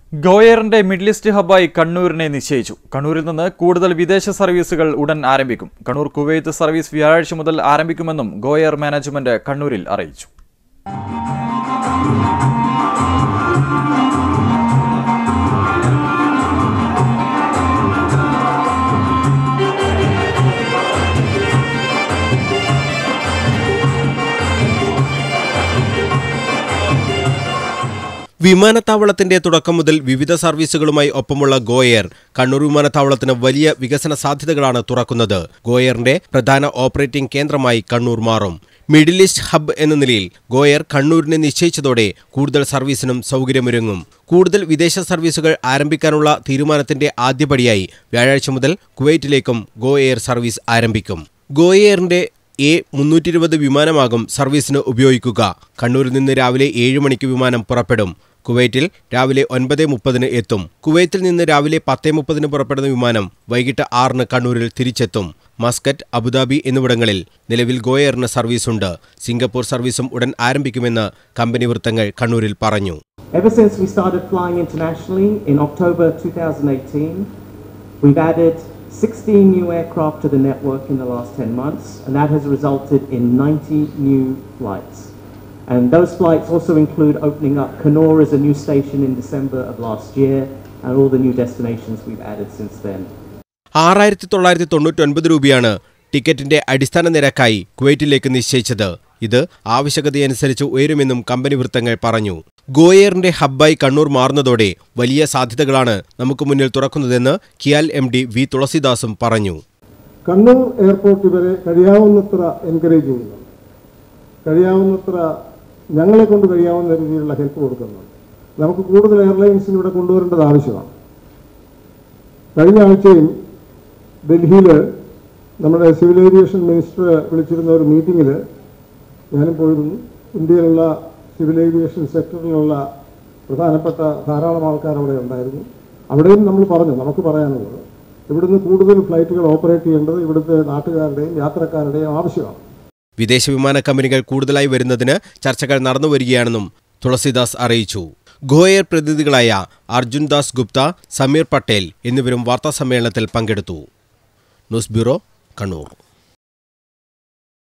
ഗോയറിന്റെ middle east ഹബ്ബായി കണ്ണൂരിനെ നിശ്ചയിച്ചു കണ്ണൂരിൽ നിന്ന് കൂടുതൽ വിദേശ സർവീസുകൾ ഉടൻ ആരംഭിക്കും കണ്ണൂർ കുവൈത്ത് സർവീസ് വ്യാഴാഴ്ച മുതൽ ആരംഭിക്കുമെന്നും ഗോയർ മാനേജ്മെന്റ് കണ്ണൂരിൽ അറിയിച്ചു വിമാനത്താവളത്തിന്റെ തുടക്കം മുതൽ വിവിധ സർവീസുകളുമായി ഒപ്പമുള്ള ഗോയർ കണ്ണൂർ വിമാനത്താവളത്തിന് വലിയ വികസന സാധ്യതകളാണ് തുറക്കുന്നത് ഗോയറിന്റെ പ്രധാന ഓപ്പറേറ്റിംഗ് കേന്ദ്രമായി കണ്ണൂർ മാറും മിഡിൽ ഈസ്റ്റ് ഹബ്ബ് എന്ന നിലയിൽ ഗോയർ കണ്ണൂരിനെ നിശ്ചയിച്ചതോടെ കൂടുതൽ സർവീസിനും സൗകര്യമൊരുങ്ങും കൂടുതൽ വിദേശ സർവീസുകൾ ആരംഭിക്കാനുള്ള തീരുമാനത്തിന്റെ ആദ്യപടിയായി വ്യാഴാഴ്ച മുതൽ കുവൈറ്റിലേക്കും ഗോ എയർ സർവീസ് ആരംഭിക്കും ഗോ എയറിന്റെ എ മുന്നൂറ്റി ഇരുപത് വിമാനമാകും സർവീസിന് ഉപയോഗിക്കുക കണ്ണൂരിൽ നിന്ന് രാവിലെ ഏഴ് മണിക്ക് വിമാനം പുറപ്പെടും കുവൈറ്റിൽ രാവിലെ ഒൻപത് മുപ്പതിന് എത്തും കുവൈത്തിൽ നിന്ന് രാവിലെ പത്ത് മുപ്പതിന് പുറപ്പെടുന്ന വിമാനം വൈകിട്ട് ആറിന് കണ്ണൂരിൽ തിരിച്ചെത്തും മസ്കറ്റ് അബുദാബി എന്നിവിടങ്ങളിൽ നിലവിൽ ഗോയറിന് സർവീസുണ്ട് സിംഗപ്പൂർ സർവീസും ഉടൻ ആരംഭിക്കുമെന്ന് കമ്പനി വൃത്തങ്ങൾ കണ്ണൂരിൽ പറഞ്ഞു Ever since we started flying internationally in October 2018, we've added 16 new aircraft to the network in the last 10 months, and that has resulted in 90 new flights. And those flights also include opening up Kannur as a new station in December of last year, and all the new destinations we've added since then. ആറായിരത്തി തൊള്ളായിരത്തി തൊണ്ണൂറ്റൊൻപത് രൂപയാണ് ടിക്കറ്റിന്റെ അടിസ്ഥാന നിരക്കായി കുവൈറ്റിലേക്ക് നിശ്ചയിച്ചത് ഇത് ആവശ്യകതയനുസരിച്ച് ഉയരുമെന്നും company വൃത്തങ്ങൾ പറഞ്ഞു ഗോയറിന്റെ ഹബ്ബായി കണ്ണൂർ മാറുന്നതോടെ വലിയ സാധ്യതകളാണ് നമുക്ക് മുന്നിൽ തുറക്കുന്നതെന്ന് കിയാൽ എം ഡി വി തുളസിദാസും പറഞ്ഞു കണ്ണൂർ എയർപോർട്ട് ഇവരെ കഴിയാവുന്നത്ര എൻകറേജ് ചെയ്യുന്നു കഴിയാവുന്നത്ര ഞങ്ങളെ കൊണ്ട് കഴിയാവുന്ന രീതിയിലുള്ള ഹെൽപ്പ് കൊടുക്കുന്നുണ്ട് നമുക്ക് കൂടുതൽ എയർലൈൻസിന് ഇവിടെ കൊണ്ടുവരേണ്ടത് ആവശ്യമാണ് കഴിഞ്ഞ ആഴ്ചയിൽ ഡൽഹിയിൽ നമ്മുടെ സിവിൽ ഏവിയേഷൻ മിനിസ്റ്റർ വിളിച്ചിരുന്ന ഒരു മീറ്റിങ്ങിൽ ഞാനും പോയിരുന്നു ഇന്ത്യയിലുള്ള സിവിൽ ഏവിയേഷൻ സെക്ടറിലുള്ള പ്രധാനപ്പെട്ട ധാരാളം ആൾക്കാർ അവിടെ ഉണ്ടായിരുന്നു അവിടെയും നമ്മൾ പറഞ്ഞു നമുക്ക് പറയാനുള്ളത് ഇവിടുന്ന് കൂടുതൽ ഫ്ലൈറ്റുകൾ ഓപ്പറേറ്റ് ചെയ്യേണ്ടത് ഇവിടുത്തെ നാട്ടുകാരുടെയും യാത്രക്കാരുടെയും ആവശ്യമാണ് വിദേശ വിമാന കമ്പനികൾ കൂടുതലായി വരുന്നതിന് ചർച്ചകൾ നടന്നുവരികയാണെന്നും തുളസിദാസ് അറിയിച്ചു ഗോയർ പ്രതിനിധികളായ അർജുൻ ദാസ് ഗുപ്ത സമീർ പട്ടേൽ എന്നിവരും വാർത്താസമ്മേളനത്തിൽ പങ്കെടുത്തു ന്യൂസ് ബ്യൂറോ കണ്ണൂർ